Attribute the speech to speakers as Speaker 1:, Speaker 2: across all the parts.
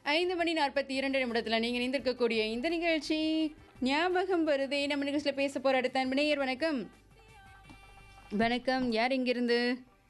Speaker 1: ஐந்து மணி நாற்பத்தி இரண்டு நிமிடத்தில் நீங்கள் இணைந்திருக்கக்கூடிய இந்த நிகழ்ச்சி ஞாபகம் வருதே நம்ம நிகழ்ச்சியில் பேச போகிற அடுத்த அன்பு நேயர் வணக்கம் வணக்கம் யார் இங்கிருந்து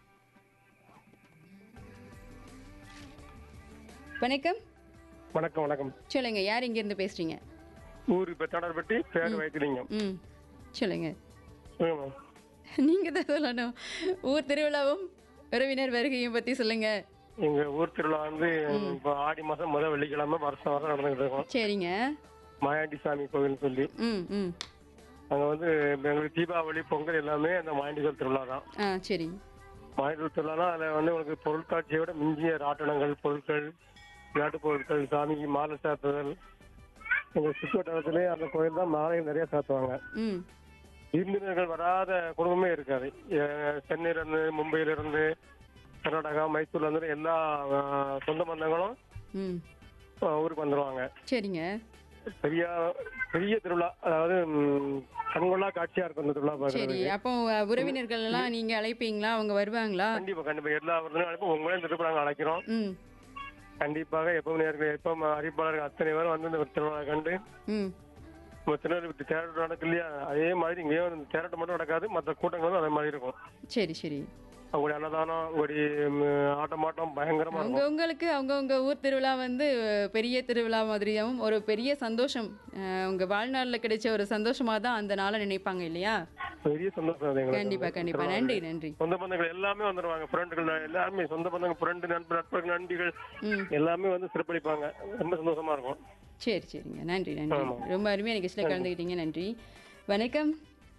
Speaker 1: வணக்கம்
Speaker 2: வணக்கம் வணக்கம்
Speaker 1: சொல்லுங்க யார் இங்கிருந்து பேசுறீங்க
Speaker 2: ஊர் பெத்தாடர்பட்டி பேர் வைத்திலிங்கம்
Speaker 1: ம் சொல்லுங்க
Speaker 2: சொல்லுங்க மேம்.
Speaker 1: நீங்கள் தான் சொல்லணும் ஊர் திருவிழாவும் உறவினர் வருகையும் பற்றி சொல்லுங்க
Speaker 2: எங்க ஊர் திருவிழா வந்து இப்போ ஆடி மாசம் முதல் வெள்ளிக்கிழமை வருஷம் வருஷம் நடந்துகிட்டு இருக்கோம்
Speaker 1: சரிங்க
Speaker 2: மாயாண்டி சாமி கோவில்னு சொல்லி
Speaker 1: ம் ம்
Speaker 2: அங்க வந்து இப்ப எங்களுக்கு தீபாவளி பொங்கல் எல்லாமே அந்த மாயாண்டிகள் திருவிழா தான்
Speaker 1: ஆ சரி
Speaker 2: மாயாண்டிகள் திருவிழானா அதுல வந்து உங்களுக்கு பொருட்காட்சியை விட மிஞ்சிய ராட்டனங்கள் பொருட்கள் விளையாட்டு பொருட்கள் சாமிக்கு மாலை சாத்துதல் எங்க சுற்றுவட்டாரத்திலே அந்த கோயில் தான் மாலைகள் நிறைய சாத்துவாங்க
Speaker 1: ம்
Speaker 2: விருந்தினர்கள் வராத குடும்பமே இருக்காது எ- சென்னையில இருந்து மும்பையில இருந்து கர்நாடகா மைசூர்ல இருந்து எல்லா அஹ், சொந்த பந்தங்களும்
Speaker 1: ம்
Speaker 2: அஹ், ஊருக்கு வந்துருவாங்க
Speaker 1: சரிங்க
Speaker 2: பெரிய பெரிய திருவிழா அதாவது ம், கண்கொள்ளா காட்சியா இருக்கும் இந்த திருவிழா
Speaker 1: சரி
Speaker 2: பாக்குறது
Speaker 1: அப்போ அஹ், உறவினர்கள் எல்லாம் நீங்க அழைப்பீங்களா அவங்க வருவாங்களா
Speaker 2: கண்டிப்பா கண்டிப்பா எல்லா விருந்தினரும் அழைப்போம் உங்களையும் திருப்பி நாங்க அழைக்கிறோம்
Speaker 1: ம்
Speaker 2: கண்டிப்பாக எப்பவும் நேர்கள் எப்பவும் அறிவிப்பாளர்கள் அத்தனை பேரும் வந்து இந்த திருவிழா கண்டு
Speaker 1: ம்
Speaker 2: நம்ம திருநெல்வேலி தேரட்டம் நடக்கு இல்லையா அதே மாதிரி இங்கேயும் இந்த தேரட்டம் மட்டும் நடக்காது மற்ற கூட்டங்களும் அதே மாதிரி இருக்கும்
Speaker 1: சரி சரி
Speaker 2: அவங்களுடைய அன்னதானம் உங்களுடைய ம், ஆட்டமாட்டம் பயங்கரமா இருக்கும்
Speaker 1: அவங்க உங்களுக்கு அவங்கவுங்க ஊர் திருவிழா வந்து அஹ், பெரிய திருவிழா மாதிரியாகவும் ஒரு பெரிய சந்தோஷம் அஹ், உங்க வாழ்நாளில் கிடைச்ச ஒரு சந்தோஷமா தான் அந்த நாளை நினைப்பாங்க இல்லையா
Speaker 2: பெரிய சந்தோஷம் அது எங்களுக்கு
Speaker 1: கண்டிப்பா கண்டிப்பா நன்றி நன்றி
Speaker 2: சொந்த பந்தங்கள் எல்லாமே வந்துருவாங்க ஃப்ரெண்டுகள் எல்லாருமே சொந்த பந்தங்கள் ஃப்ரெண்டு நண்பர் நட்பர்கள் நண்பிகள்
Speaker 1: ம்
Speaker 2: எல்லாமே வந்து சிறப்பளிப்பாங்க ரொம்ப சந்தோஷமா இருக்கும்
Speaker 1: சரி சரிங்க நன்றி நன்றி ரொம்ப அருமையாக நிகழ்ச்சியில் கலந்துக்கிட்டீங்க நன்றி வணக்கம்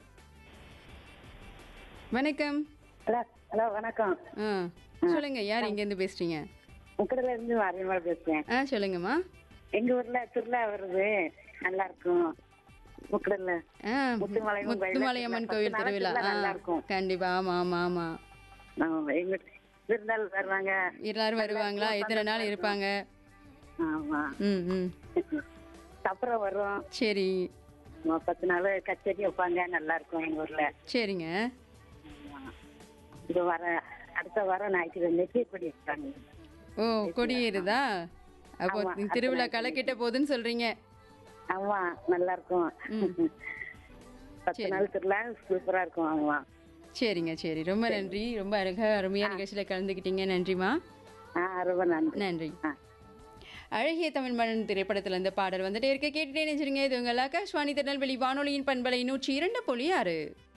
Speaker 1: வணக்கம்
Speaker 3: ஹலோ ஹலோ வணக்கம்
Speaker 1: ஆ சொல்லுங்க யார் இங்கேருந்து பேசுறீங்க
Speaker 3: முக்கடல இருந்து மாரியம்மாள் பேசுறேன்
Speaker 1: ஆ சொல்லுங்கம்மா
Speaker 3: எங்க ஊர்ல திருவிழா வருது நல்லா இருக்கும் முக்கடல்ல
Speaker 1: ஆ
Speaker 3: முத்துமலையம்மன் கோயில்ல
Speaker 1: முத்துமலையம்மன்
Speaker 3: பத்து
Speaker 1: கோவில்
Speaker 3: நாள்
Speaker 1: திருவிழா
Speaker 3: திருவிழா
Speaker 1: ஆ
Speaker 3: நல்லா இருக்கும்.
Speaker 1: கண்டிப்பா ஆமா ஆமா ஆமா
Speaker 3: ஆமா, எங்க விருந்தாள் வருவாங்க
Speaker 1: எல்லாரும் வருவாங்களா எத்தனை நாள் இருப்பாங்க
Speaker 3: ஆமா
Speaker 1: ம் ம்
Speaker 3: அப்புறம் வரும்
Speaker 1: சரி
Speaker 3: ஆமா, பத்து நாள் கச்சேரி வைப்பாங்க நல்லா இருக்கும் எங்க ஊர்ல
Speaker 1: சரிங்க
Speaker 3: ஆமா. இது வர அடுத்த வாரம் ஞாயிற்றுக்கிழமைக்கு கொடி வைப்பாங்க
Speaker 1: ஓ கொடியேறுதா அப்போ
Speaker 3: ஆமா, அடுத்த
Speaker 1: திருவிழா
Speaker 3: நாள்
Speaker 1: களைக்கிட்ட போகுதுன்னு சொல்றீங்க
Speaker 3: ஆமா நல்லா இருக்கும் பத்து நாள் திருவிழா சூப்பரா இருக்கும் ஆமா
Speaker 1: சரிங்க சரி ரொம்ப நன்றி ரொம்ப அழகா அருமையா நிகழ்ச்சியில கலந்துக்கிட்டீங்க நன்றிமா
Speaker 3: ஆ ரொம்ப நன்றி
Speaker 1: நன்றி
Speaker 3: ஆ
Speaker 1: அழகிய தமிழ் மன்னன் திரைப்படத்துல இந்த பாடல் வந்துட்டே இருக்க கேட்டுட்டே நினைச்சிருங்க இது உங்கள் ஆகாஷ்வாணி திருநெல்வேலி வானொலியின் பண்பலை நூற்றி இரண்டு புள்ளி ஆறு